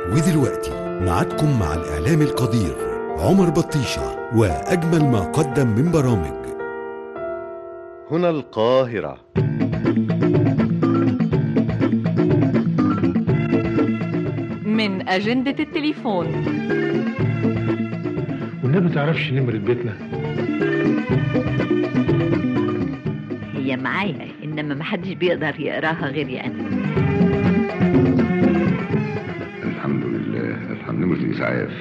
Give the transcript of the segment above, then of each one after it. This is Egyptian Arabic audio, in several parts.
ودلوقتي معادكم مع الإعلام القدير عمر بطيشة وأجمل ما قدم من برامج هنا القاهرة من أجندة التليفون والنبي تعرفش نمرة بيتنا هي معايا انما محدش بيقدر يقراها غيري انا الحمد لله الحمد لله مش اسعاف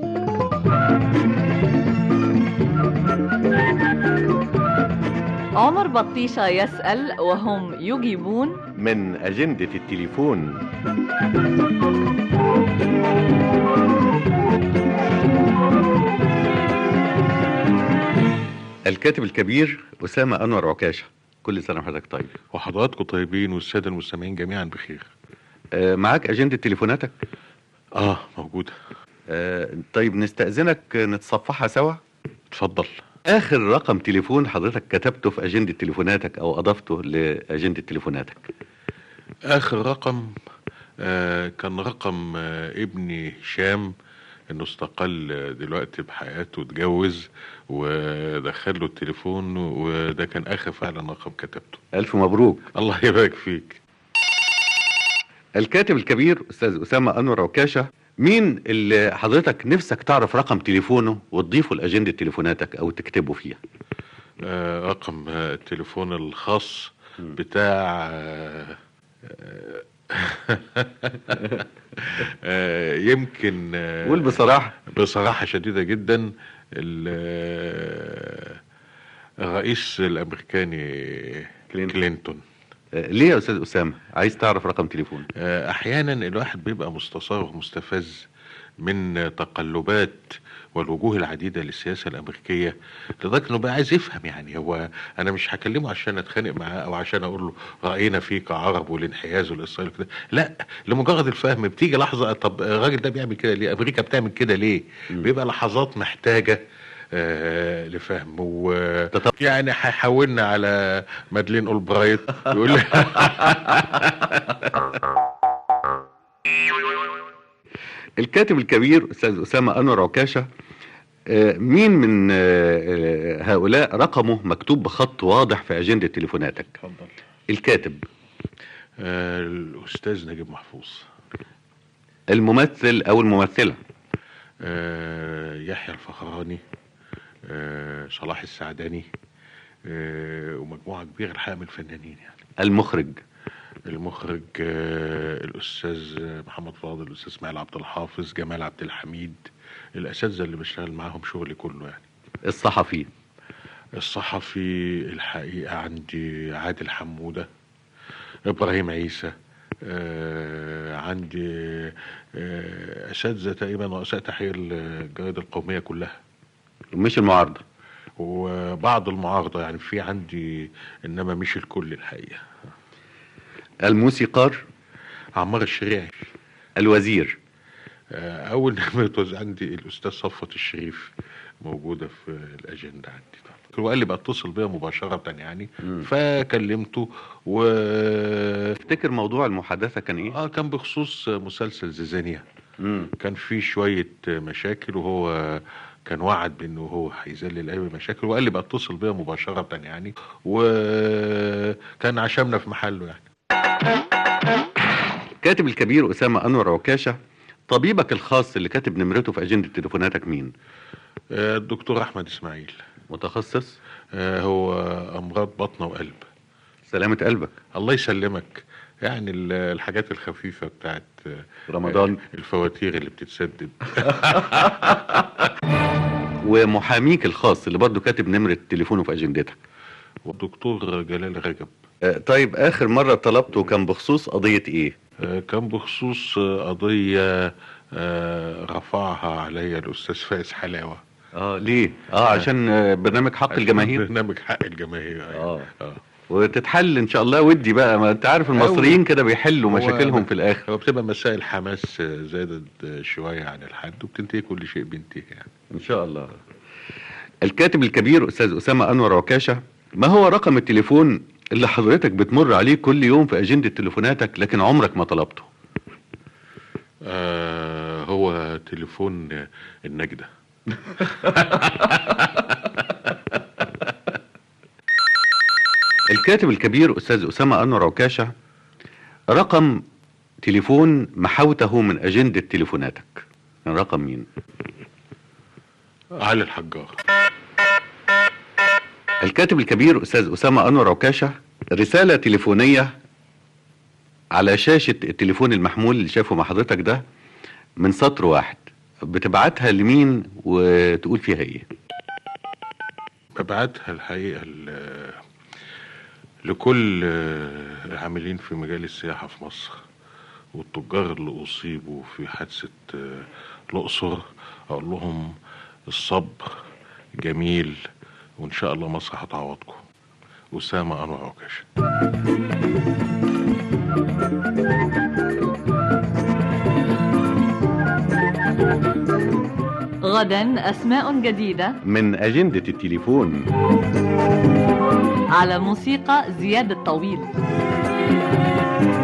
عمر بطيشة يسأل وهم يجيبون من أجندة التليفون الكاتب الكبير أسامة أنور عكاشة كل سنة وحضرتك طيب وحضراتكم طيبين والساده المستمعين جميعا بخير آه، معاك أجندة تليفوناتك اه موجوده آه، طيب نستأذنك نتصفحها سوا اتفضل آخر رقم تليفون حضرتك كتبته في أجندة تليفوناتك أو أضفته لأجندة تليفوناتك اخر رقم آه كان رقم آه ابني هشام انه استقل آه، دلوقتي بحياته اتجوز ودخل له التليفون وده كان اخر فعلا رقم كتبته ألف مبروك الله يبارك فيك الكاتب الكبير أستاذ أسامة أنور عكاشة مين اللي حضرتك نفسك تعرف رقم تليفونه وتضيفه لأجندة تليفوناتك أو تكتبه فيها آه رقم آه التليفون الخاص بتاع آه آه، آه يمكن آه قول بصراحة بصراحة شديدة جدا ال- الرئيس الأمريكاني كلينتون. كلينتون آه، ليه يا أستاذ أسامة عايز تعرف رقم تليفونه آه، أحيانا الواحد بيبقى مستصاغ ومستفز من تقلبات والوجوه العديدة للسياسة الأمريكية لدرجة إنه بقى عايز يفهم يعني هو أنا مش هكلمه عشان أتخانق معاه أو عشان أقول له رأينا فيه كعرب والانحياز والإسرائيل كده لا لمجرد الفهم بتيجي لحظة طب الراجل ده بيعمل كده ليه أمريكا بتعمل كده ليه بيبقى لحظات محتاجة آه لفهم و يعني هيحولنا على مادلين اولبرايت يقول لي الكاتب الكبير أستاذ أسامة أنور عكاشة آه، مين من آه، آه، هؤلاء رقمه مكتوب بخط واضح في أجندة تليفوناتك اتفضل الكاتب آه الأستاذ نجيب محفوظ الممثل أو الممثلة آه يحيى الفخراني آه صلاح السعداني آه ومجموعة كبيرة الحقيقة من الفنانين يعني المخرج المخرج آه الأستاذ محمد فاضل الأستاذ إسماعيل عبد الحافظ جمال عبد الحميد الأساتذة اللي بشتغل معاهم شغلي كله يعني الصحفي الصحفي الحقيقة عندي عادل حمودة إبراهيم عيسى آه عندي آه أساتذة تقريبا رؤساء تحرير الجرائد القومية كلها مش المعارضة وبعض المعارضة يعني في عندي إنما مش الكل الحقيقة الموسيقار عمار الشريعي الوزير آه أول نمرة عندي الأستاذ صفوت الشريف موجودة في الأجندة عندي وقال لي بقى اتصل بيا مباشرة يعني فكلمته و تفتكر موضوع المحادثة كان ايه؟ اه كان بخصوص مسلسل زيزانيا مم. كان في شوية مشاكل وهو كان وعد بانه هو هيذلل اي مشاكل وقال لي بقى اتصل بيا مباشرة يعني وكان عشمنا في محله يعني الكاتب الكبير أسامة أنور عكاشة طبيبك الخاص اللي كاتب نمرته في أجندة تليفوناتك مين؟ آه، الدكتور احمد اسماعيل متخصص آه، هو امراض بطن وقلب سلامة قلبك الله يسلمك يعني ال- الحاجات الخفيفة بتاعت آه، رمضان. آه، الفواتير اللي بتتسدد ومحاميك الخاص اللي برضه كاتب نمرة تليفونه في أجندتك والدكتور جلال رجب آه، طيب آخر مرة طلبته كان بخصوص قضية إيه؟ آه، كان بخصوص آه، قضية آه، رفعها عليا الأستاذ فايز حلاوة اه ليه؟ اه عشان آه، برنامج حق الجماهير برنامج حق الجماهير أيوة. آه. آه. وتتحل ان شاء الله ودي بقى ما انت عارف المصريين كده بيحلوا هو مشاكلهم ب- في الاخر هو بتبقى مسائل حماس آه، زادت آه، شوية عن الحد وبتنتهي كل شيء بينتهي يعني ان شاء الله الكاتب الكبير استاذ اسامه انور عكاشه ما هو رقم التليفون اللي حضرتك بتمر عليه كل يوم في اجنده تليفوناتك لكن عمرك ما طلبته آه هو تليفون آه، النجدة الكاتب الكبير أستاذ أسامة أنور عكاشة رقم تليفون محوته من أجندة تليفوناتك رقم مين؟ علي الحجار الكاتب الكبير أستاذ أسامة أنور عكاشة رسالة تليفونية على شاشة التليفون المحمول اللي شافه مع حضرتك ده من سطر واحد بتبعتها لمين وتقول فيها ايه ببعتها الحقيقة ل- لكل آه، العاملين في مجال السياحة في مصر والتجار اللي أصيبوا في حادثة آه، الأقصر أقول لهم الصبر جميل وإن شاء الله مصر هتعوضكم أسامة أنور عكاشة غدا أسماء جديدة من أجندة التليفون على موسيقى زياد الطويل